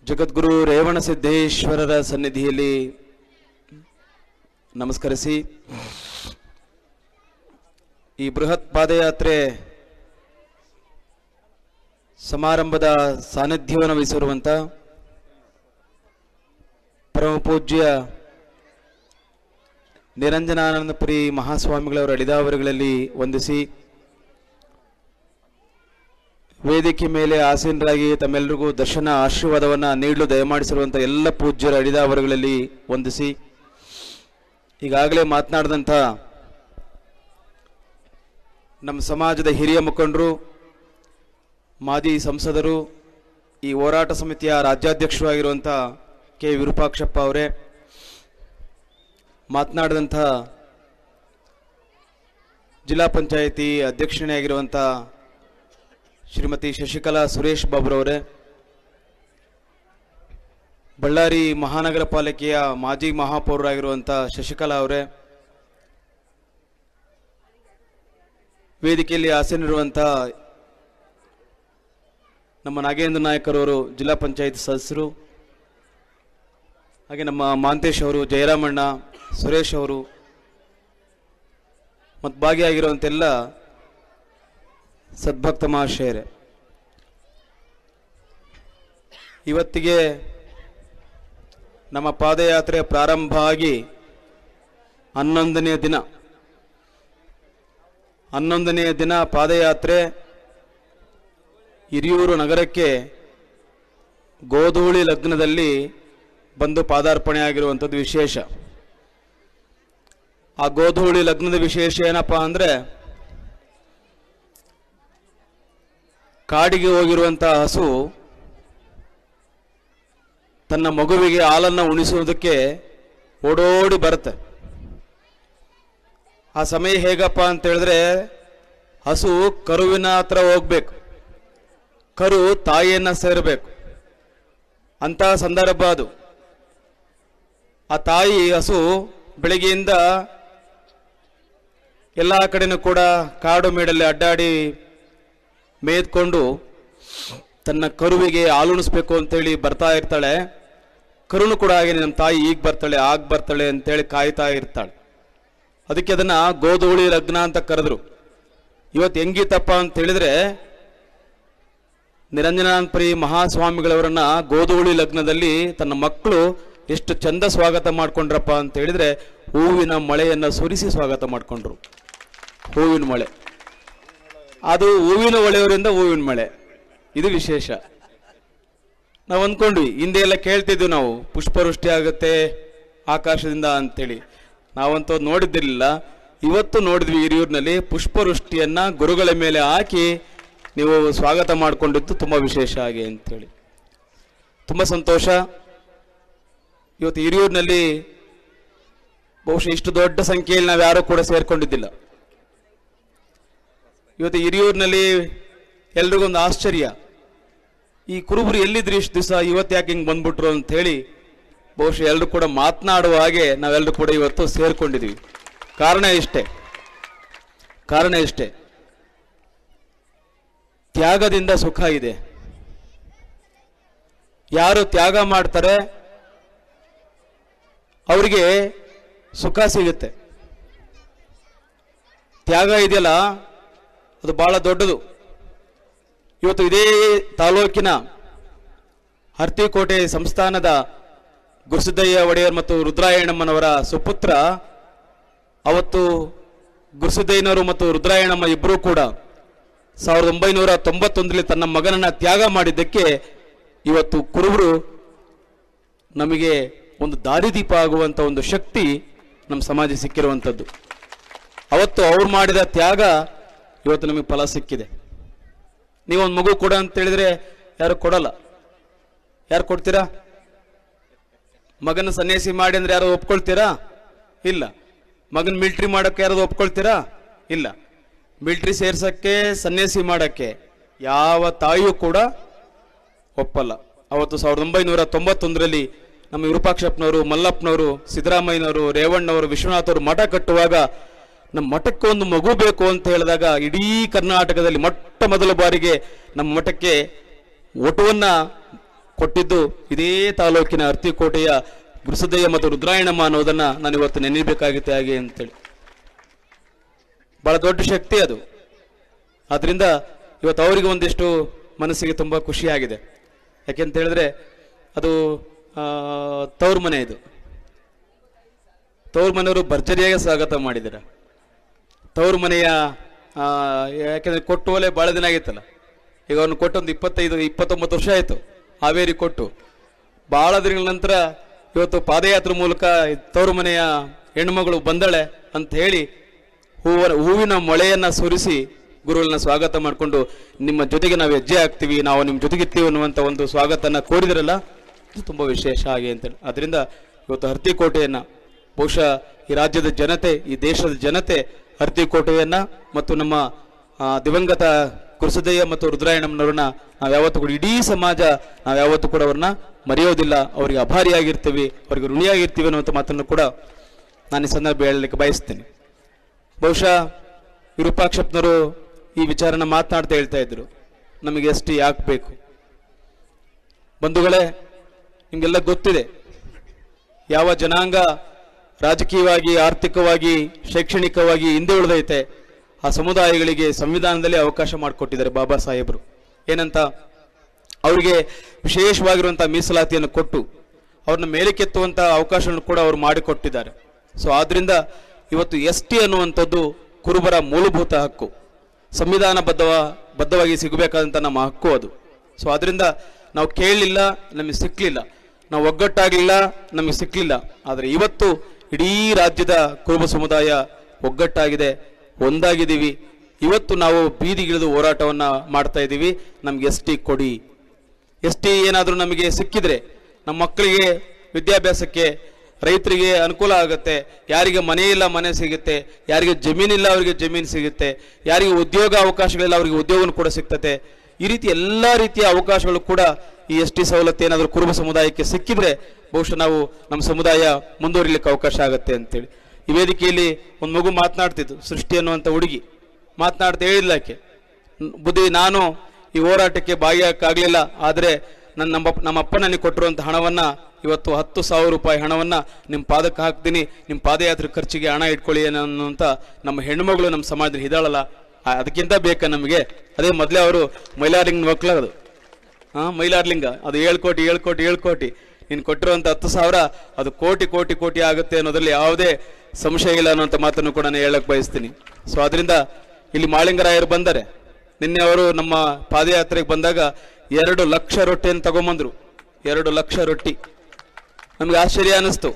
ಜಗದ್ಗುರು ರೇವಣ ಸಿದ್ದೇಶ್ವರರ ಸನ್ನಿಧಿಯಲ್ಲಿ ನಮಸ್ಕರಿಸಿ ಈ ಬೃಹತ್ ಪಾದಯಾತ್ರೆ ಸಮಾರಂಭದ ಸಾನ್ನಿಧ್ಯವನ್ನು ವಹಿಸಿರುವಂಥ ಪರಮ ಪೂಜ್ಯ ನಿರಂಜನಾನಂದಪುರಿ ಮಹಾಸ್ವಾಮಿಗಳವರ ಅಡಿದಾವರುಗಳಲ್ಲಿ ವಂದಿಸಿ ವೇದಿಕೆ ಮೇಲೆ ಆಸೀನರಾಗಿ ತಮ್ಮೆಲ್ಲರಿಗೂ ದರ್ಶನ ಆಶೀರ್ವಾದವನ್ನು ನೀಡಲು ದಯಮಾಡಿಸಿರುವಂಥ ಎಲ್ಲ ಪೂಜ್ಯರ ಅಡಿದಾವರುಗಳಲ್ಲಿ ವಂದಿಸಿ ಈಗಾಗಲೇ ಮಾತನಾಡಿದಂಥ ನಮ್ಮ ಸಮಾಜದ ಹಿರಿಯ ಮುಖಂಡರು ಮಾಜಿ ಸಂಸದರು ಈ ಹೋರಾಟ ಸಮಿತಿಯ ರಾಜ್ಯಾಧ್ಯಕ್ಷರು ಆಗಿರುವಂಥ ಕೆ ವಿರೂಪಾಕ್ಷಪ್ಪ ಅವರೇ ಮಾತನಾಡಿದಂಥ ಜಿಲ್ಲಾ ಪಂಚಾಯಿತಿ ಅಧ್ಯಕ್ಷಣೆ ಆಗಿರುವಂಥ ಶ್ರೀಮತಿ ಶಶಿಕಲಾ ಸುರೇಶ್ ಬಾಬುರವರೇ ಬಳ್ಳಾರಿ ಮಹಾನಗರ ಪಾಲಿಕೆಯ ಮಾಜಿ ಮಹಾಪೌರರಾಗಿರುವಂಥ ಶಶಿಕಲಾ ಅವರೇ ವೇದಿಕೆಯಲ್ಲಿ ಆಸೀನರಿರುವಂಥ ನಮ್ಮ ನಾಗೇಂದ್ರ ನಾಯಕರವರು ಜಿಲ್ಲಾ ಪಂಚಾಯತ್ ಸದಸ್ಯರು ಹಾಗೆ ನಮ್ಮ ಮಾಂತೇಶ್ ಅವರು ಜಯರಾಮಣ್ಣ ಸುರೇಶ್ ಅವರು ಮತ್ತು ಭಾಗಿಯಾಗಿರುವಂತೆಲ್ಲ ಸದ್ಭಕ್ತ ಮಹಾಶಯರೇ ಇವತ್ತಿಗೆ ನಮ್ಮ ಪಾದಯಾತ್ರೆ ಪ್ರಾರಂಭ ಆಗಿ ಹನ್ನೊಂದನೆಯ ದಿನ ಹನ್ನೊಂದನೆಯ ದಿನ ಪಾದಯಾತ್ರೆ ಹಿರಿಯೂರು ನಗರಕ್ಕೆ ಗೋಧೂಳಿ ಲಗ್ನದಲ್ಲಿ ಬಂದು ಪಾದಾರ್ಪಣೆ ಆಗಿರುವಂಥದ್ದು ವಿಶೇಷ ಆ ಗೋಧೂಳಿ ಲಗ್ನದ ವಿಶೇಷ ಏನಪ್ಪಾ ಅಂದರೆ ಕಾಡಿಗೆ ಹೋಗಿರುವಂತಹ ಹಸು ತನ್ನ ಮಗುವಿಗೆ ಹಾಲನ್ನು ಉಣಿಸುವುದಕ್ಕೆ ಓಡೋಡಿ ಬರುತ್ತೆ ಆ ಸಮಯ ಹೇಗಪ್ಪ ಅಂತ ಹೇಳಿದ್ರೆ ಹಸು ಕರುವಿನ ಹತ್ರ ಹೋಗ್ಬೇಕು ಕರು ತಾಯಿಯನ್ನ ಸೇರಬೇಕು ಅಂತಹ ಸಂದರ್ಭ ಅದು ಆ ತಾಯಿ ಹಸು ಬೆಳಗ್ಗೆಯಿಂದ ಎಲ್ಲ ಕಡೆನೂ ಕೂಡ ಕಾಡು ಮೇಡಲ್ಲಿ ಅಡ್ಡಾಡಿ ಮೇದ್ಕೊಂಡು ತನ್ನ ಕರುವಿಗೆ ಹಾಲುಣಿಸ್ಬೇಕು ಅಂತೇಳಿ ಬರ್ತಾ ಇರ್ತಾಳೆ ಕರುನು ಕೂಡ ಹಾಗೆ ನಮ್ಮ ತಾಯಿ ಈಗ ಬರ್ತಾಳೆ ಆಗ ಬರ್ತಾಳೆ ಅಂತೇಳಿ ಕಾಯ್ತಾ ಇರ್ತಾಳೆ ಅದಕ್ಕೆ ಅದನ್ನ ಗೋಧೂಳಿ ಲಗ್ನ ಅಂತ ಕರೆದ್ರು ಇವತ್ತು ಹೆಂಗಿತ್ತಪ್ಪ ಅಂತ ಹೇಳಿದ್ರೆ ನಿರಂಜನಾನಂದಪುರಿ ಮಹಾಸ್ವಾಮಿಗಳವರನ್ನ ಗೋಧೂಳಿ ಲಗ್ನದಲ್ಲಿ ತನ್ನ ಮಕ್ಕಳು ಎಷ್ಟು ಚಂದ ಸ್ವಾಗತ ಮಾಡ್ಕೊಂಡ್ರಪ್ಪ ಅಂತ ಹೇಳಿದ್ರೆ ಹೂವಿನ ಮಳೆಯನ್ನ ಸುರಿಸಿ ಸ್ವಾಗತ ಮಾಡ್ಕೊಂಡ್ರು ಹೂವಿನ ಮಳೆ ಅದು ಹೂವಿನ ಒಳೆಯವರಿಂದ ಹೂವಿನ ಮಳೆ ಇದು ವಿಶೇಷ ನಾವು ಅಂದ್ಕೊಂಡ್ವಿ ಹಿಂದೆ ಎಲ್ಲ ಕೇಳ್ತಿದ್ವಿ ನಾವು ಪುಷ್ಪವೃಷ್ಟಿ ಆಗುತ್ತೆ ಆಕಾಶದಿಂದ ಅಂತೇಳಿ ನಾವಂತೂ ನೋಡಿದ್ದಿರಲಿಲ್ಲ ಇವತ್ತು ನೋಡಿದ್ವಿ ಹಿರಿಯೂರಿನಲ್ಲಿ ಪುಷ್ಪವೃಷ್ಟಿಯನ್ನ ಗುರುಗಳ ಮೇಲೆ ಹಾಕಿ ನೀವು ಸ್ವಾಗತ ಮಾಡಿಕೊಂಡಿದ್ದು ತುಂಬ ವಿಶೇಷ ಆಗಿ ಅಂತೇಳಿ ತುಂಬ ಸಂತೋಷ ಇವತ್ತು ಹಿರಿಯೂರಿನಲ್ಲಿ ಬಹುಶಃ ಇಷ್ಟು ದೊಡ್ಡ ಸಂಖ್ಯೆಯಲ್ಲಿ ನಾವು ಯಾರೂ ಕೂಡ ಸೇರ್ಕೊಂಡಿದ್ದಿಲ್ಲ ಇವತ್ತು ಹಿರಿಯೂರಿನಲ್ಲಿ ಎಲ್ರಿಗೊಂದು ಆಶ್ಚರ್ಯ ಈ ಕುರುಬರು ಎಲ್ಲಿದ್ರಿ ಇಷ್ಟು ದಿವಸ ಇವತ್ತು ಯಾಕೆ ಹಿಂಗೆ ಬಂದ್ಬಿಟ್ರು ಅಂತ ಹೇಳಿ ಬಹುಶಃ ಎಲ್ಲರೂ ಕೂಡ ಮಾತನಾಡುವ ಹಾಗೆ ನಾವೆಲ್ಲರೂ ಕೂಡ ಇವತ್ತು ಸೇರ್ಕೊಂಡಿದ್ದೀವಿ ಕಾರಣ ಇಷ್ಟೇ ಕಾರಣ ಇಷ್ಟೇ ತ್ಯಾಗದಿಂದ ಸುಖ ಇದೆ ಯಾರು ತ್ಯಾಗ ಮಾಡ್ತಾರೆ ಅವರಿಗೆ ಸುಖ ಸಿಗುತ್ತೆ ತ್ಯಾಗ ಇದೆಯಲ್ಲ ಅದು ಬಹಳ ದೊಡ್ಡದು ಇವತ್ತು ಇದೇ ತಾಲೂಕಿನ ಹರ್ತಿಕೋಟೆ ಸಂಸ್ಥಾನದ ಗುರುಸಿದ್ದಯ್ಯ ಒಡೆಯರ್ ಮತ್ತು ರುದ್ರಾಯಣಮ್ಮನವರ ಸುಪುತ್ರ ಅವತ್ತು ಗುರುಸಿದ್ದಯ್ಯನವರು ಮತ್ತು ರುದ್ರಾಯಣಮ್ಮ ಇಬ್ಬರೂ ಕೂಡ ಸಾವಿರದ ಒಂಬೈನೂರ ತೊಂಬತ್ತೊಂದರಲ್ಲಿ ತನ್ನ ಮಗನನ್ನ ತ್ಯಾಗ ಮಾಡಿದ್ದಕ್ಕೆ ಇವತ್ತು ಕುರುಬರು ನಮಗೆ ಒಂದು ದಾರಿದೀಪ ಆಗುವಂತ ಒಂದು ಶಕ್ತಿ ನಮ್ಮ ಸಮಾಜ ಸಿಕ್ಕಿರುವಂಥದ್ದು ಅವತ್ತು ಅವ್ರು ಮಾಡಿದ ತ್ಯಾಗ ಇವತ್ತು ನಮಗೆ ಫಲ ಸಿಕ್ಕಿದೆ ನೀವೊಂದು ಮಗು ಕೊಡ ಅಂತ ಹೇಳಿದ್ರೆ ಯಾರು ಕೊಡಲ್ಲ ಯಾರು ಕೊಡ್ತೀರಾ ಮಗನ ಸನ್ಯಾಸಿ ಮಾಡಿ ಅಂದ್ರೆ ಯಾರು ಒಪ್ಕೊಳ್ತೀರಾ ಇಲ್ಲ ಮಗನ ಮಿಲ್ಟ್ರಿ ಮಾಡೋಕ್ಕೆ ಯಾರು ಒಪ್ಕೊಳ್ತೀರಾ ಇಲ್ಲ ಮಿಲ್ಟ್ರಿ ಸೇರ್ಸಕ್ಕೆ ಸನ್ಯಾಸಿ ಮಾಡಕ್ಕೆ ಯಾವ ತಾಯಿಯೂ ಕೂಡ ಒಪ್ಪಲ್ಲ ಅವತ್ತು ಸಾವಿರದ ಒಂಬೈನೂರ ತೊಂಬತ್ತೊಂದರಲ್ಲಿ ನಮ್ಮ ವಿರೂಪಾಕ್ಷಪ್ಪನವರು ಮಲ್ಲಪ್ಪನವರು ಸಿದ್ದರಾಮಯ್ಯನವರು ರೇವಣ್ಣವರು ವಿಶ್ವನಾಥ್ ಅವರು ಮಠ ಕಟ್ಟುವಾಗ ನಮ್ಮ ಮಠಕ್ಕೆ ಒಂದು ಮಗು ಬೇಕು ಅಂತ ಹೇಳಿದಾಗ ಇಡೀ ಕರ್ನಾಟಕದಲ್ಲಿ ಮೊಟ್ಟ ಮೊದಲ ಬಾರಿಗೆ ನಮ್ಮ ಮಠಕ್ಕೆ ಒಟುವನ್ನ ಕೊಟ್ಟಿದ್ದು ಇದೇ ತಾಲೂಕಿನ ಅರ್ತಿಕೋಟೆಯ ಗುರುಸದಯ್ಯ ಮತ್ತು ರುದ್ರಾಯಣಮ್ಮ ಅನ್ನೋದನ್ನ ನಾನು ಇವತ್ತು ನೆನೀಬೇಕಾಗಿತ್ತೆ ಹಾಗೆ ಅಂತೇಳಿ ಬಹಳ ದೊಡ್ಡ ಶಕ್ತಿ ಅದು ಆದ್ರಿಂದ ಇವತ್ತು ಅವರಿಗೆ ಒಂದಿಷ್ಟು ಮನಸ್ಸಿಗೆ ತುಂಬಾ ಖುಷಿಯಾಗಿದೆ ಯಾಕೆಂತ ಹೇಳಿದ್ರೆ ಅದು ಆ, ತವ್ರ ಮನೆ ಇದು ತವ್ರ ಮನೆಯವರು ಭರ್ಜರಿಯಾಗಿ ಸ್ವಾಗತ ಮಾಡಿದ್ದಾರೆ ತವ್ರ ಮನೆಯ ಆ, ಯಾಕೆಂದ್ರೆ ಕೊಟ್ಟು ಒಲೆ ಬಹಳ ದಿನ ಆಗಿತ್ತಲ್ಲ ಈಗ ಅವನು ಕೊಟ್ಟು ಒಂದು ಇಪ್ಪತ್ತೈದು ಇಪ್ಪತ್ತೊಂಬತ್ತು ವರ್ಷ ಆಯಿತು ಹಾವೇರಿ ಕೊಟ್ಟು ಬಹಳ ದಿನಗಳ ನಂತರ ಇವತ್ತು ಪಾದಯಾತ್ರೆ ಮೂಲಕ ಈ ತವ್ರ ಮನೆಯ ಹೆಣ್ಮಗಳು ಬಂದಳೆ ಅಂತ ಹೇಳಿ ಹೂವ ಹೂವಿನ ಮೊಳೆಯನ್ನ ಸುರಿಸಿ ಗುರುಗಳನ್ನ ಸ್ವಾಗತ ಮಾಡಿಕೊಂಡು ನಿಮ್ಮ ಜೊತೆಗೆ ನಾವು ಹೆಜ್ಜೆ ಹಾಕ್ತೀವಿ ನಾವು ನಿಮ್ಮ ಜೊತೆಗಿರ್ತೀವಿ ಅನ್ನುವಂಥ ಒಂದು ಸ್ವಾಗತನ ಕೋರಿದ್ರಲ್ಲ ಇದು ತುಂಬ ವಿಶೇಷ ಹಾಗೆ ಅಂತೇಳಿ ಅದರಿಂದ ಇವತ್ತು ಹರ್ತಿಕೋಟೆಯನ್ನ ಬಹುಶಃ ಈ ರಾಜ್ಯದ ಜನತೆ ಈ ದೇಶದ ಜನತೆ ಹರ್ತಿಕೋಟೆಯನ್ನ ಮತ್ತು ನಮ್ಮ ಆ, ದಿವಂಗತ ಕುರುಸದಯ್ಯ ಮತ್ತು ರುದ್ರಾಯಣಮ್ಮನವ್ರನ್ನ ನಾವು ಯಾವತ್ತೂ ಕೂಡ ಇಡೀ ಸಮಾಜ ನಾವು ಯಾವತ್ತೂ ಕೂಡ ಅವ್ರನ್ನ ಮರೆಯೋದಿಲ್ಲ ಅವರಿಗೆ ಅಭಾರಿಯಾಗಿರ್ತೀವಿ ಅವರಿಗೆ ಋಣಿಯಾಗಿರ್ತೀವಿ ಅನ್ನುವಂಥ ಮಾತನ್ನು ಕೂಡ ನಾನು ಈ ಸಂದರ್ಭ ಹೇಳಲಿಕ್ಕೆ ಬಯಸ್ತೇನೆ ಬಹುಶಃ ವಿರೂಪಾಕ್ಷಪ್ಪನವರು ಈ ವಿಚಾರನ ಮಾತನಾಡ್ತಾ ಹೇಳ್ತಾ ಇದ್ರು ನಮಗೆ ಎಷ್ಟು ಯಾಕೆ ಬೇಕು ಬಂಧುಗಳೇ ನಿಮಗೆಲ್ಲ ಗೊತ್ತಿದೆ ಯಾವ ಜನಾಂಗ ರಾಜಕೀಯವಾಗಿ ಆರ್ಥಿಕವಾಗಿ ಶೈಕ್ಷಣಿಕವಾಗಿ ಹಿಂದೆ ಉಳಿದೈತೆ ಆ ಸಮುದಾಯಗಳಿಗೆ ಸಂವಿಧಾನದಲ್ಲಿ ಅವಕಾಶ ಮಾಡಿಕೊಟ್ಟಿದ್ದಾರೆ ಬಾಬಾ ಸಾಹೇಬರು ಏನಂತ ಅವರಿಗೆ ವಿಶೇಷವಾಗಿರುವಂತಹ ಮೀಸಲಾತಿಯನ್ನು ಕೊಟ್ಟು ಅವ್ರನ್ನ ಮೇಲಕ್ಕೆತ್ತುವಂತ ಅವಕಾಶವನ್ನು ಕೂಡ ಅವರು ಮಾಡಿಕೊಟ್ಟಿದ್ದಾರೆ ಸೊ ಆದ್ರಿಂದ ಇವತ್ತು ಎಸ್ ಟಿ ಅನ್ನುವಂಥದ್ದು ಕುರುಬರ ಮೂಲಭೂತ ಹಕ್ಕು ಸಂವಿಧಾನ ಬದ್ಧವ ಬದ್ಧವಾಗಿ ಸಿಗಬೇಕಾದಂಥ ನಮ್ಮ ಹಕ್ಕು ಅದು ಸೊ ಅದರಿಂದ ನಾವು ಕೇಳಲಿಲ್ಲ ನಮಗೆ ಸಿಕ್ಕಲಿಲ್ಲ ನಾವು ಒಗ್ಗಟ್ಟಾಗಲಿಲ್ಲ ನಮಗೆ ಸಿಕ್ಕಲಿಲ್ಲ ಆದರೆ ಇವತ್ತು ಇಡೀ ರಾಜ್ಯದ ಕುರುಬ ಸಮುದಾಯ ಒಗ್ಗಟ್ಟಾಗಿದೆ ಒಂದಾಗಿದ್ದೀವಿ ಇವತ್ತು ನಾವು ಬೀದಿಗಿಳಿದು ಹೋರಾಟವನ್ನ ಮಾಡ್ತಾ ಇದ್ದೀವಿ ನಮ್ಗೆ ಎಸ್ ಟಿ ಕೊಡಿ ಎಸ್ ಟಿ ಏನಾದರೂ ನಮಗೆ ಸಿಕ್ಕಿದ್ರೆ ನಮ್ಮ ಮಕ್ಕಳಿಗೆ ವಿದ್ಯಾಭ್ಯಾಸಕ್ಕೆ ರೈತರಿಗೆ ಅನುಕೂಲ ಆಗುತ್ತೆ ಯಾರಿಗೆ ಮನೆ ಇಲ್ಲ ಮನೆ ಸಿಗುತ್ತೆ ಯಾರಿಗೆ ಜಮೀನಿಲ್ಲ ಅವರಿಗೆ ಜಮೀನು ಸಿಗುತ್ತೆ ಯಾರಿಗೆ ಉದ್ಯೋಗ ಅವಕಾಶಗಳಿಲ್ಲ ಅವರಿಗೆ ಉದ್ಯೋಗ ಕೂಡ ಸಿಗ್ತತೆ ಈ ರೀತಿ ಎಲ್ಲ ರೀತಿಯ ಅವಕಾಶಗಳು ಕೂಡ ಈ ಎಸ್ ಟಿ ಸವಲತ್ತು ಏನಾದರೂ ಕುರುಬ ಸಮುದಾಯಕ್ಕೆ ಸಿಕ್ಕಿದ್ರೆ ಬಹುಶಃ ನಾವು ನಮ್ಮ ಸಮುದಾಯ ಮುಂದುವರಿಲಿಕ್ಕೆ ಅವಕಾಶ ಆಗುತ್ತೆ ಅಂತೇಳಿ ಈ ವೇದಿಕೆಯಲ್ಲಿ ಒಂದು ಮಗು ಮಾತನಾಡ್ತಿದ್ದು ಸೃಷ್ಟಿ ಅನ್ನುವಂಥ ಹುಡುಗಿ ಮಾತನಾಡ್ತಾ ಹೇಳಿಲ್ಲ ಆಕೆ ಬುದ್ಧಿ ನಾನು ಈ ಹೋರಾಟಕ್ಕೆ ಭಾಗಿಯಾಗಲಿಲ್ಲ ಆದರೆ ನನ್ನ ನಮ್ಮ ನಮ್ಮಪ್ಪ ನನಗೆ ಕೊಟ್ಟಿರುವಂಥ ಹಣವನ್ನ ಇವತ್ತು ಹತ್ತು ಸಾವಿರ ರೂಪಾಯಿ ಹಣವನ್ನ ನಿಮ್ಮ ಪಾದಕ್ಕೆ ಹಾಕ್ತೀನಿ ನಿಮ್ಮ ಪಾದಯಾತ್ರೆ ಖರ್ಚಿಗೆ ಹಣ ಇಟ್ಕೊಳ್ಳಿ ಅನ್ನುವಂಥ ನಮ್ಮ ಹೆಣ್ಮಗಳು ನಮ್ಮ ಸಮಾಜದಲ್ಲಿ ಇದಾಳಲ್ಲ ಆ- ಅದಕ್ಕಿಂತ ಬೇಕಾ ನಮಗೆ ಅದೇ ಮೊದಲೇ ಅವರು ಮೈಲಾರಿಂಗ್ ಮಕ್ಕಳದು ಹಾ ಮೈಲಾರ್ಲಿಂಗ ಅದು ಏಳು ಕೋಟಿ ಏಳು ಕೋಟಿ ಏಳು ಕೋಟಿ ನೀನು ಕೊಟ್ಟಿರುವಂತ ಹತ್ತು ಸಾವಿರ ಅದು ಕೋಟಿ ಕೋಟಿ ಕೋಟಿ ಆಗುತ್ತೆ ಅನ್ನೋದ್ರಲ್ಲಿ ಯಾವುದೇ ಸಂಶಯ ಇಲ್ಲ ಅನ್ನುವಂಥ ಮಾತನ್ನು ಕೂಡ ನಾನು ಹೇಳಕ್ ಬಯಸ್ತೀನಿ ಸೊ ಅದರಿಂದ ಇಲ್ಲಿ ಮಾಳಿಂಗರಾಯರು ಬಂದರೆ ನಿನ್ನೆ ಅವರು ನಮ್ಮ ಪಾದಯಾತ್ರೆಗೆ ಬಂದಾಗ ಎರಡು ಲಕ್ಷ ರೊಟ್ಟಿಯನ್ನು ತಗೊಂಬಂದ್ರು ಎರಡು ಲಕ್ಷ ರೊಟ್ಟಿ ನಮ್ಗೆ ಆಶ್ಚರ್ಯ ಅನಿಸ್ತು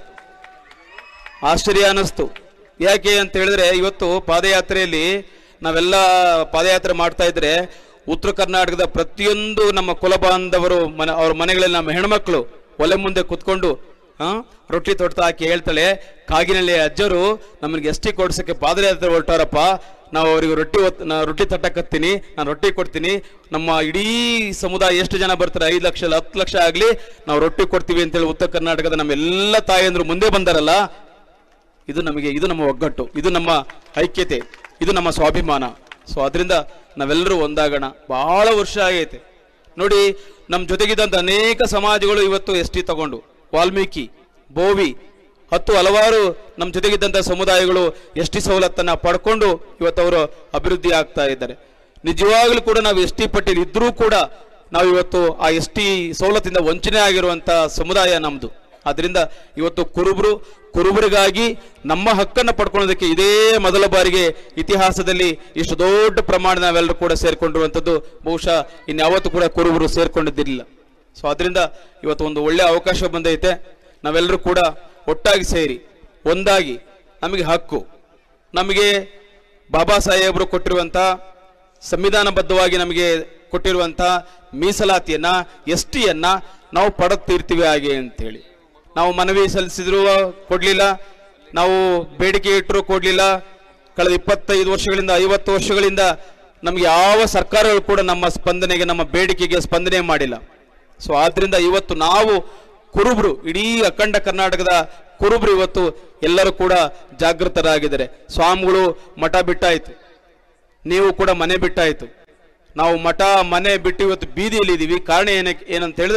ಆಶ್ಚರ್ಯ ಅನಿಸ್ತು ಯಾಕೆ ಅಂತ ಹೇಳಿದ್ರೆ ಇವತ್ತು ಪಾದಯಾತ್ರೆಯಲ್ಲಿ ನಾವೆಲ್ಲ ಪಾದಯಾತ್ರೆ ಮಾಡ್ತಾ ಇದ್ರೆ ಉತ್ತರ ಕರ್ನಾಟಕದ ಪ್ರತಿಯೊಂದು ನಮ್ಮ ಕುಲ ಬಾಂಧವರು ಮನೆ ಅವ್ರ ಮನೆಗಳಲ್ಲಿ ನಮ್ಮ ಹೆಣ್ಮಕ್ಳು ಒಲೆ ಮುಂದೆ ಕುತ್ಕೊಂಡು ಆ, ರೊಟ್ಟಿ ತೊಡ್ತಾ ಹಾಕಿ ಹೇಳ್ತಾಳೆ ಕಾಗಿನಲ್ಲಿ ಅಜ್ಜರು ನಮಗೆ ಎಷ್ಟಿ ಕೊಡ್ಸಕ್ಕೆ ಪಾದಯಾತ್ರೆ ಹೊರಟಾರಪ್ಪ ನಾವು ಅವರಿಗೆ ರೊಟ್ಟಿ ಒತ್- ನಾ ರೊಟ್ಟಿ ತಟ್ಟಕತ್ತೀನಿ ನಾನು ರೊಟ್ಟಿ ಕೊಡ್ತೀನಿ ನಮ್ಮ ಇಡೀ ಸಮುದಾಯ ಎಷ್ಟು ಜನ ಬರ್ತಾರೆ ಐದು ಲಕ್ಷ ಇಲ್ಲ ಹತ್ತು ಲಕ್ಷ ಆಗಲಿ ನಾವು ರೊಟ್ಟಿ ಕೊಡ್ತೀವಿ ಅಂತೇಳಿ ಉತ್ತರ ಕರ್ನಾಟಕದ ನಮ್ಮ ಎಲ್ಲ ತಾಯಂದ್ರು ಮುಂದೆ ಬಂದಾರಲ್ಲ ಇದು ನಮಗೆ ಇದು ನಮ್ಮ ಒಗ್ಗಟ್ಟು ಇದು ನಮ್ಮ ಐಕ್ಯತೆ ಇದು ನಮ್ಮ ಸ್ವಾಭಿಮಾನ ಸೊ ಅದರಿಂದ ನಾವೆಲ್ಲರೂ ಒಂದಾಗೋಣ ಬಹಳ ವರ್ಷ ಆಗೈತೆ ನೋಡಿ ನಮ್ಮ ಜೊತೆಗಿದ್ದಂಥ ಅನೇಕ ಸಮಾಜಗಳು ಇವತ್ತು ಎಸ್ ಟಿ ತಗೊಂಡು ವಾಲ್ಮೀಕಿ ಬೋವಿ ಹತ್ತು ಹಲವಾರು ನಮ್ಮ ಜೊತೆಗಿದ್ದಂಥ ಸಮುದಾಯಗಳು ಎಸ್ ಟಿ ಸವಲತ್ತನ್ನ ಪಡ್ಕೊಂಡು ಇವತ್ತು ಅವರು ಅಭಿವೃದ್ಧಿ ಆಗ್ತಾ ಇದ್ದಾರೆ ನಿಜವಾಗ್ಲೂ ಕೂಡ ನಾವು ಎಸ್ ಟಿ ಪಟ್ಟಿಯಲ್ಲಿ ಇದ್ರೂ ಕೂಡ ನಾವು ಇವತ್ತು ಆ ಎಸ್ ಟಿ ಸವಲತ್ತಿಂದ ವಂಚನೆ ಆಗಿರುವಂತ ಸಮುದಾಯ ನಮ್ದು ಆದ್ರಿಂದ ಇವತ್ತು ಕುರುಬರು ಕುರುಬರಿಗಾಗಿ ನಮ್ಮ ಹಕ್ಕನ್ನು ಪಡ್ಕೊಳ್ಳೋದಕ್ಕೆ ಇದೇ ಮೊದಲ ಬಾರಿಗೆ ಇತಿಹಾಸದಲ್ಲಿ ಇಷ್ಟು ದೊಡ್ಡ ಪ್ರಮಾಣ ನಾವೆಲ್ಲರೂ ಕೂಡ ಸೇರ್ಕೊಂಡಿರುವಂಥದ್ದು ಬಹುಶಃ ಇನ್ಯಾವತ್ತೂ ಕೂಡ ಕುರುಬರು ಸೇರ್ಕೊಂಡಿದ್ದಿರಲಿಲ್ಲ ಸೊ ಅದರಿಂದ ಇವತ್ತು ಒಂದು ಒಳ್ಳೆಯ ಅವಕಾಶ ಬಂದೈತೆ ನಾವೆಲ್ಲರೂ ಕೂಡ ಒಟ್ಟಾಗಿ ಸೇರಿ ಒಂದಾಗಿ ನಮಗೆ ಹಕ್ಕು ನಮಗೆ ಬಾಬಾ ಸಾಹೇಬರು ಕೊಟ್ಟಿರುವಂಥ ಸಂವಿಧಾನಬದ್ಧವಾಗಿ ನಮಗೆ ಕೊಟ್ಟಿರುವಂಥ ಮೀಸಲಾತಿಯನ್ನ ಎಸ್ ಟಿಯನ್ನ ನಾವು ಪಡೆದುತ್ತೀರ್ತೀವಿ ಹಾಗೆ ಅಂತೇಳಿ ನಾವು ಮನವಿ ಸಲ್ಲಿಸಿದ್ರು ಕೊಡ್ಲಿಲ್ಲ ನಾವು ಬೇಡಿಕೆ ಇಟ್ಟರು ಕೊಡ್ಲಿಲ್ಲ ಕಳೆದ ಇಪ್ಪತ್ತೈದು ವರ್ಷಗಳಿಂದ ಐವತ್ತು ವರ್ಷಗಳಿಂದ ನಮಗೆ ಯಾವ ಸರ್ಕಾರಗಳು ಕೂಡ ನಮ್ಮ ಸ್ಪಂದನೆಗೆ ನಮ್ಮ ಬೇಡಿಕೆಗೆ ಸ್ಪಂದನೆ ಮಾಡಿಲ್ಲ ಸೊ ಆದ್ರಿಂದ ಇವತ್ತು ನಾವು ಕುರುಬರು ಇಡೀ ಅಖಂಡ ಕರ್ನಾಟಕದ ಕುರುಬರು ಇವತ್ತು ಎಲ್ಲರೂ ಕೂಡ ಜಾಗೃತರಾಗಿದ್ದಾರೆ ಸ್ವಾಮಿಗಳು ಮಠ ಬಿಟ್ಟಾಯ್ತು ನೀವು ಕೂಡ ಮನೆ ಬಿಟ್ಟಾಯ್ತು ನಾವು ಮಠ ಮನೆ ಬಿಟ್ಟು ಇವತ್ತು ಬೀದಿಯಲ್ಲಿ ಇದ್ದೀವಿ ಕಾರಣ ಏನಕ್ಕೆ ಏನಂತ ಹೇಳಿದ್ರೆ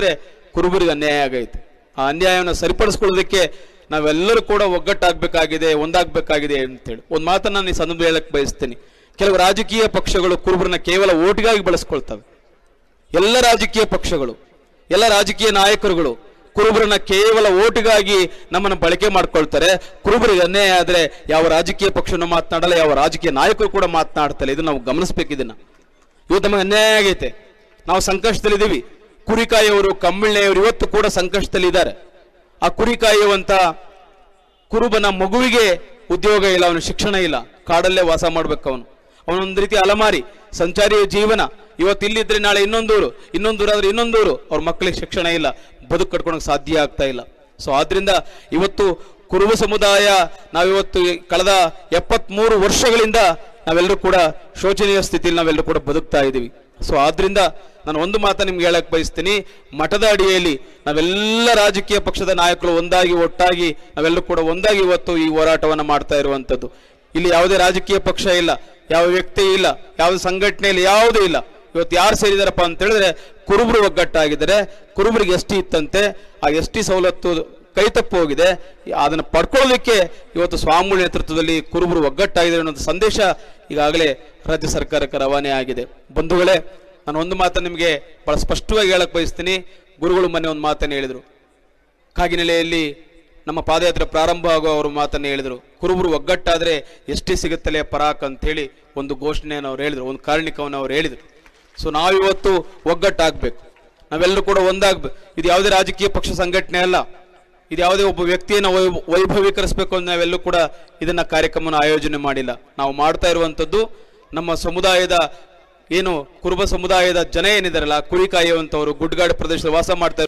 ಕುರುಬರಿಗೆ ಅನ್ಯಾಯ ಆಗೈತೆ ಆ ಅನ್ಯಾಯವನ್ನು ಸರಿಪಡಿಸ್ಕೊಳ್ಳೋದಕ್ಕೆ ನಾವೆಲ್ಲರೂ ಕೂಡ ಒಗ್ಗಟ್ಟಾಗಬೇಕಾಗಿದೆ ಒಂದಾಗಬೇಕಾಗಿದೆ ಅಂತೇಳಿ ಒಂದು ಮಾತನ್ನ ನಾನು ಈ ಸಂದರ್ಭ ಹೇಳಕ್ ಬಯಸ್ತೀನಿ ಕೆಲವು ರಾಜಕೀಯ ಪಕ್ಷಗಳು ಕುರುಬರನ್ನ ಕೇವಲ ಓಟಿಗಾಗಿ ಬಳಸ್ಕೊಳ್ತವೆ ಎಲ್ಲ ರಾಜಕೀಯ ಪಕ್ಷಗಳು ಎಲ್ಲ ರಾಜಕೀಯ ನಾಯಕರುಗಳು ಕುರುಬರನ್ನ ಕೇವಲ ಓಟಿಗಾಗಿ ನಮ್ಮನ್ನು ಬಳಕೆ ಮಾಡ್ಕೊಳ್ತಾರೆ ಕುರುಬರಿಗೆ ಅನ್ಯಾಯ ಆದ್ರೆ ಯಾವ ರಾಜಕೀಯ ಪಕ್ಷನೂ ಮಾತನಾಡಲ್ಲ ಯಾವ ರಾಜಕೀಯ ನಾಯಕರು ಕೂಡ ಮಾತನಾಡ್ತಾರೆ ಇದನ್ನ ನಾವು ಗಮನಿಸ್ಬೇಕು ಇದನ್ನ ಇವತ್ತು ನಮಗೆ ಅನ್ಯಾಯ ಆಗೈತೆ ನಾವು ಸಂಕಷ್ಟದಲ್ಲಿದ್ದೀವಿ ಕುರಿಕಾಯಿಯವರು ಕಮ್ಮಳ್ಳೆಯವರು ಇವತ್ತು ಕೂಡ ಸಂಕಷ್ಟದಲ್ಲಿದ್ದಾರೆ ಆ ಕುರಿಕಾಯುವಂತ ಕುರುಬನ ಮಗುವಿಗೆ ಉದ್ಯೋಗ ಇಲ್ಲ ಅವನ ಶಿಕ್ಷಣ ಇಲ್ಲ ಕಾಡಲ್ಲೇ ವಾಸ ಮಾಡ್ಬೇಕು ಅವನು ಅವನೊಂದು ರೀತಿ ಅಲಮಾರಿ ಸಂಚಾರಿಯ ಜೀವನ ಇವತ್ತು ಇಲ್ಲಿದ್ರೆ ನಾಳೆ ಇನ್ನೊಂದೂರು ಇನ್ನೊಂದೂರು ಆದ್ರೆ ಇನ್ನೊಂದೂರು ಅವ್ರ ಮಕ್ಕಳಿಗೆ ಶಿಕ್ಷಣ ಇಲ್ಲ ಬದುಕು ಕಟ್ಕೊಳಕ್ ಸಾಧ್ಯ ಆಗ್ತಾ ಇಲ್ಲ ಸೊ ಆದ್ರಿಂದ ಇವತ್ತು ಕುರುಬ ಸಮುದಾಯ ನಾವಿವತ್ತು ಈ ಕಳೆದ ಎಪ್ಪತ್ಮೂರು ವರ್ಷಗಳಿಂದ ನಾವೆಲ್ಲರೂ ಕೂಡ ಶೋಚನೀಯ ಸ್ಥಿತಿಯಲ್ಲಿ ನಾವೆಲ್ಲರೂ ಕೂಡ ಬದುಕ್ತಾ ಇದ್ದೀವಿ ಸೊ ಆದ್ರಿಂದ ನಾನು ಒಂದು ಮಾತ ನಿಮ್ಗೆ ಹೇಳಕ್ ಬಯಸ್ತೀನಿ ಮಠದ ಅಡಿಯಲ್ಲಿ ನಾವೆಲ್ಲ ರಾಜಕೀಯ ಪಕ್ಷದ ನಾಯಕರು ಒಂದಾಗಿ ಒಟ್ಟಾಗಿ ನಾವೆಲ್ಲರೂ ಕೂಡ ಒಂದಾಗಿ ಇವತ್ತು ಈ ಹೋರಾಟವನ್ನ ಮಾಡ್ತಾ ಇರುವಂತದ್ದು ಇಲ್ಲಿ ಯಾವುದೇ ರಾಜಕೀಯ ಪಕ್ಷ ಇಲ್ಲ ಯಾವ ವ್ಯಕ್ತಿ ಇಲ್ಲ ಯಾವ ಸಂಘಟನೆ ಇಲ್ಲ ಯಾವುದೂ ಇಲ್ಲ ಇವತ್ತು ಯಾರು ಸೇರಿದಾರಪ್ಪ ಅಂತ ಹೇಳಿದ್ರೆ ಕುರುಬರು ಒಗ್ಗಟ್ಟಾಗಿದ್ದಾರೆ ಕುರುಬರಿಗೆ ಎಸ್ ಟಿ ಇತ್ತಂತೆ ಆ ಎಸ್ ಟಿ ಸವಲತ್ತು ಕೈ ತಪ್ಪು ಹೋಗಿದೆ ಅದನ್ನು ಪಡ್ಕೊಳ್ಳೋದಕ್ಕೆ ಇವತ್ತು ಸ್ವಾಮಿಗಳ ನೇತೃತ್ವದಲ್ಲಿ ಕುರುಬರು ಒಗ್ಗಟ್ಟಾಗಿದ್ದಾರೆ ಅನ್ನೋ ಸಂದೇಶ ಈಗಾಗಲೇ ರಾಜ್ಯ ಸರ್ಕಾರಕ್ಕೆ ರವಾನೆ ಆಗಿದೆ ಬಂಧುಗಳೇ ನಾನು ಒಂದು ಮಾತನ್ನು ನಿಮಗೆ ಬಹಳ ಸ್ಪಷ್ಟವಾಗಿ ಹೇಳಕ್ ಬಯಸ್ತೀನಿ ಗುರುಗಳು ಮೊನ್ನೆ ಒಂದು ಮಾತನ್ನು ಹೇಳಿದರು ಕಾಗಿನೆಲೆಯಲ್ಲಿ ನಮ್ಮ ಪಾದಯಾತ್ರೆ ಪ್ರಾರಂಭ ಆಗೋ ಅವರು ಮಾತನ್ನು ಹೇಳಿದರು ಕುರುಬರು ಒಗ್ಗಟ್ಟಾದ್ರೆ ಎಷ್ಟೇ ಸಿಗುತ್ತಲೇ ಪರಾಕ್ ಅಂತ ಹೇಳಿ ಒಂದು ಘೋಷಣೆಯನ್ನು ಅವ್ರು ಹೇಳಿದ್ರು ಒಂದು ಕಾರಣಿಕವನ್ನು ಅವ್ರು ಹೇಳಿದರು ಸೊ ನಾವಿವತ್ತು ಒಗ್ಗಟ್ಟಾಗಬೇಕು ನಾವೆಲ್ಲರೂ ಕೂಡ ಒಂದಾಗಬೇಕು ಇದು ಯಾವುದೇ ರಾಜಕೀಯ ಪಕ್ಷ ಸಂಘಟನೆ ಅಲ್ಲ ಇದು ಯಾವುದೇ ಒಬ್ಬ ವ್ಯಕ್ತಿಯನ್ನು ವೈಭ- ವೈಭವೀಕರಿಸಬೇಕು ಅಂತ ನಾವೆಲ್ಲೂ ಕೂಡ ಇದನ್ನ ಕಾರ್ಯಕ್ರಮನ ಆಯೋಜನೆ ಮಾಡಿಲ್ಲ ನಾವು ಮಾಡ್ತಾ ಇರುವಂತದ್ದು ನಮ್ಮ ಸಮುದಾಯದ ಏನು ಕುರುಬ ಸಮುದಾಯದ ಜನ ಏನಿದಾರಲ್ಲ ಕುರಿ ಕಾಯುವಂತವರು ಗುಡ್ಗಾಡು ಪ್ರದೇಶದಲ್ಲಿ ವಾಸ ಮಾಡ್ತಾ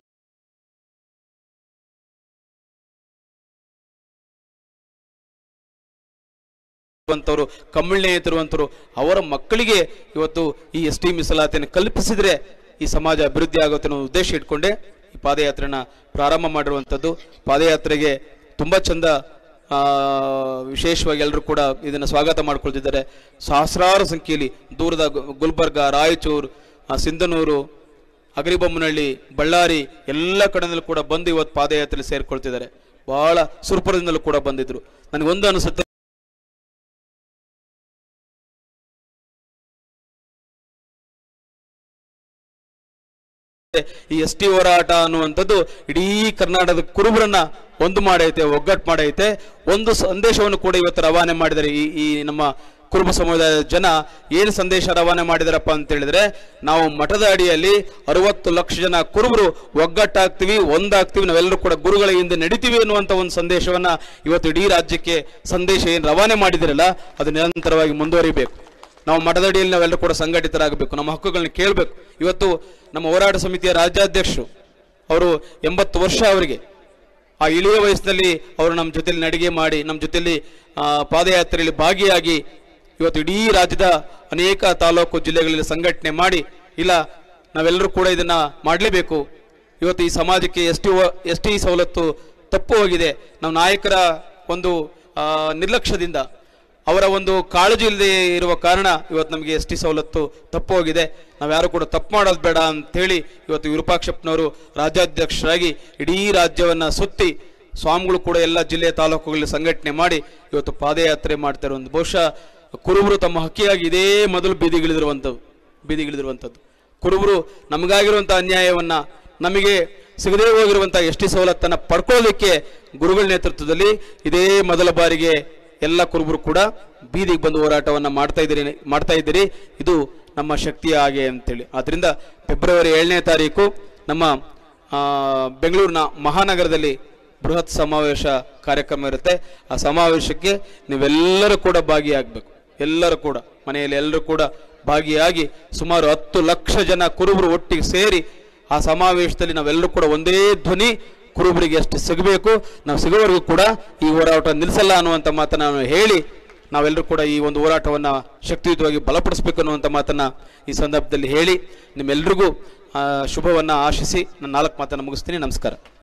ಇರುವಂತವರು ಕಮ್ಮಳ್ಳಿಯಂತಿರುವಂತವರು ಅವರ ಮಕ್ಕಳಿಗೆ ಇವತ್ತು ಈ ಎಸ್ ಟಿ ಮೀಸಲಾತಿಯನ್ನು ಕಲ್ಪಿಸಿದ್ರೆ ಈ ಸಮಾಜ ಅಭಿವೃದ್ಧಿ ಆಗುತ್ತೆ ಅನ್ನೋ ಉದ್ದೇಶ ಇಟ್ಕೊಂಡೆ ಈ ಪಾದಯಾತ್ರೆನ ಪ್ರಾರಂಭ ಮಾಡಿರುವಂಥದ್ದು ಪಾದಯಾತ್ರೆಗೆ ತುಂಬಾ ಚಂದ ಆ, ವಿಶೇಷವಾಗಿ ಎಲ್ಲರೂ ಕೂಡ ಇದನ್ನು ಸ್ವಾಗತ ಮಾಡ್ಕೊಳ್ತಿದ್ದಾರೆ ಸಹಸ್ರಾರು ಸಂಖ್ಯೆಯಲ್ಲಿ ದೂರದ ಗು- ಗುಲ್ಬರ್ಗ ರಾಯಚೂರು ಆ, ಸಿಂಧನೂರು ಅಗರಿಬೊಮ್ಮನಹಳ್ಳಿ ಬಳ್ಳಾರಿ ಎಲ್ಲ ಕಡೆಯಿಂದಲೂ ಕೂಡ ಬಂದು ಇವತ್ತು ಪಾದಯಾತ್ರೆ ಸೇರ್ಕೊಳ್ತಿದ್ದಾರೆ ಬಹಳ ಸುರ್ಪುರದಿಂದಲೂ ಕೂಡ ಬಂದಿದ್ರು ನನಗೊಂದು ಅನಿಸುತ್ತೆ ಈ ಎಸ್ ಟಿ ಹೋರಾಟ ಅನ್ನುವಂಥದ್ದು ಇಡೀ ಕರ್ನಾಟಕದ ಕುರುಬರನ್ನ ಒಂದು ಮಾಡೈತೆ ಒಗ್ಗಟ್ಟು ಮಾಡೈತೆ ಒಂದು ಸಂದೇಶವನ್ನು ಕೂಡ ಇವತ್ತು ರವಾನೆ ಮಾಡಿದ್ದಾರೆ ಈ ಈ ನಮ್ಮ ಕುರುಬ ಸಮುದಾಯದ ಜನ ಏನು ಸಂದೇಶ ರವಾನೆ ಮಾಡಿದಾರಪ್ಪ ಅಂತ ಹೇಳಿದ್ರೆ ನಾವು ಮಠದ ಅಡಿಯಲ್ಲಿ ಅರವತ್ತು ಲಕ್ಷ ಜನ ಕುರುಬರು ಒಗ್ಗಟ್ಟಾಗ್ತೀವಿ ಒಂದಾಗ್ತೀವಿ ನಾವೆಲ್ಲರೂ ಕೂಡ ಗುರುಗಳ ಹಿಂದೆ ನಡಿತೀವಿ ಅನ್ನುವಂಥ ಒಂದು ಸಂದೇಶವನ್ನ ಇವತ್ತು ಇಡೀ ರಾಜ್ಯಕ್ಕೆ ಸಂದೇಶ ಏನು ರವಾನೆ ಮಾಡಿದಿರಲ್ಲ ಅದು ನಿರಂತರವಾಗಿ ಮುಂದುವರಿಬೇಕು ನಾವು ಮಠದಡಿಯಲ್ಲಿ ನಾವೆಲ್ಲರೂ ಕೂಡ ಸಂಘಟಿತರಾಗಬೇಕು ನಮ್ಮ ಹಕ್ಕುಗಳನ್ನ ಕೇಳಬೇಕು ಇವತ್ತು ನಮ್ಮ ಹೋರಾಟ ಸಮಿತಿಯ ರಾಜ್ಯಾಧ್ಯಕ್ಷರು ಅವರು ಎಂಬತ್ತು ವರ್ಷ ಅವರಿಗೆ ಆ ಇಳಿಯ ವಯಸ್ಸಿನಲ್ಲಿ ಅವರು ನಮ್ಮ ಜೊತೆಲಿ ನಡಿಗೆ ಮಾಡಿ ನಮ್ಮ ಜೊತೆಲಿ ಆ, ಪಾದಯಾತ್ರೆಯಲ್ಲಿ ಭಾಗಿಯಾಗಿ ಇವತ್ತು ಇಡೀ ರಾಜ್ಯದ ಅನೇಕ ತಾಲೂಕು ಜಿಲ್ಲೆಗಳಲ್ಲಿ ಸಂಘಟನೆ ಮಾಡಿ ಇಲ್ಲ ನಾವೆಲ್ಲರೂ ಕೂಡ ಇದನ್ನ ಮಾಡಲೇಬೇಕು ಇವತ್ತು ಈ ಸಮಾಜಕ್ಕೆ ಎಸ್ ಟಿ ಎಸ್ ಟಿ ಸವಲತ್ತು ತಪ್ಪು ಹೋಗಿದೆ ನಾವು ನಾಯಕರ ಒಂದು ಆ, ನಿರ್ಲಕ್ಷ್ಯದಿಂದ ಅವರ ಒಂದು ಕಾಳಜಿ ಇಲ್ಲದೆ ಇರುವ ಕಾರಣ ಇವತ್ತು ನಮಗೆ ಎಸ್ ಟಿ ಸವಲತ್ತು ತಪ್ಪು ಹೋಗಿದೆ ನಾವ್ಯಾರು ಕೂಡ ತಪ್ಪು ಮಾಡೋದು ಬೇಡ ಅಂತೇಳಿ ಇವತ್ತು ವಿರೂಪಾಕ್ಷಪ್ಪನವರು ರಾಜ್ಯಾಧ್ಯಕ್ಷರಾಗಿ ಇಡೀ ರಾಜ್ಯವನ್ನ ಸುತ್ತಿ ಸ್ವಾಮಿಗಳು ಕೂಡ ಎಲ್ಲ ಜಿಲ್ಲೆಯ ತಾಲೂಕುಗಳಲ್ಲಿ ಸಂಘಟನೆ ಮಾಡಿ ಇವತ್ತು ಪಾದಯಾತ್ರೆ ಮಾಡ್ತಾ ಇರುವಂತ ಬಹುಶಃ ಕುರುಬರು ತಮ್ಮ ಹಕ್ಕಿಯಾಗಿ ಇದೇ ಮೊದಲು ಬೀದಿಗಿಳಿದಿರುವಂಥದ್ದು ಬೀದಿಗಿಳಿದಿರುವಂಥದ್ದು ಕುರುಬರು ನಮಗಾಗಿರುವಂಥ ಅನ್ಯಾಯವನ್ನ ನಮಗೆ ಸಿಗದೇ ಹೋಗಿರುವಂಥ ಎಸ್ ಟಿ ಸವಲತ್ತನ್ನ ಪಡ್ಕೊಳ್ಳೋದಕ್ಕೆ ಗುರುಗಳ ನೇತೃತ್ವದಲ್ಲಿ ಇದೇ ಮೊದಲ ಬಾರಿಗೆ ಎಲ್ಲ ಕುರುಬರು ಕೂಡ ಬೀದಿಗೆ ಬಂದು ಹೋರಾಟವನ್ನ ಮಾಡ್ತಾ ಇದ್ದೀರಿ ಮಾಡ್ತಾ ಇದ್ದೀರಿ ಇದು ನಮ್ಮ ಶಕ್ತಿಯ ಹಾಗೆ ಅಂತೇಳಿ ಆದ್ರಿಂದ ಫೆಬ್ರವರಿ ಏಳನೇ ತಾರೀಕು ನಮ್ಮ ಆ, ಬೆಂಗಳೂರಿನ ಮಹಾನಗರದಲ್ಲಿ ಬೃಹತ್ ಸಮಾವೇಶ ಕಾರ್ಯಕ್ರಮ ಇರುತ್ತೆ ಆ ಸಮಾವೇಶಕ್ಕೆ ನೀವೆಲ್ಲರೂ ಕೂಡ ಭಾಗಿಯಾಗಬೇಕು ಎಲ್ಲರೂ ಕೂಡ ಮನೆಯಲ್ಲಿ ಎಲ್ಲರೂ ಕೂಡ ಭಾಗಿಯಾಗಿ ಸುಮಾರು ಹತ್ತು ಲಕ್ಷ ಜನ ಕುರುಬರು ಒಟ್ಟಿಗೆ ಸೇರಿ ಆ ಸಮಾವೇಶದಲ್ಲಿ ನಾವೆಲ್ಲರೂ ಕೂಡ ಒಂದೇ ಧ್ವನಿ ಕುರುಬರಿಗೆ ಎಷ್ಟು ಸಿಗಬೇಕು ನಾವು ಸಿಗೋವರೆಗೂ ಕೂಡ ಈ ಹೋರಾಟ ನಿಲ್ಲಿಸಲ್ಲ ಅನ್ನುವಂಥ ಮಾತನ್ನ ನಾನು ಹೇಳಿ ನಾವೆಲ್ಲರೂ ಕೂಡ ಈ ಒಂದು ಹೋರಾಟವನ್ನ ಶಕ್ತಿಯುತವಾಗಿ ಬಲಪಡಿಸಬೇಕು ಅನ್ನುವಂಥ ಮಾತನ್ನ ಈ ಸಂದರ್ಭದಲ್ಲಿ ಹೇಳಿ ನಿಮ್ಮೆಲ್ರಿಗೂ ಆ, ಶುಭವನ್ನ ಆಶಿಸಿ ನಾನು ನಾಲ್ಕು ಮಾತನ್ನ ಮುಗಿಸ್ತೀನಿ ನಮಸ್ಕಾರ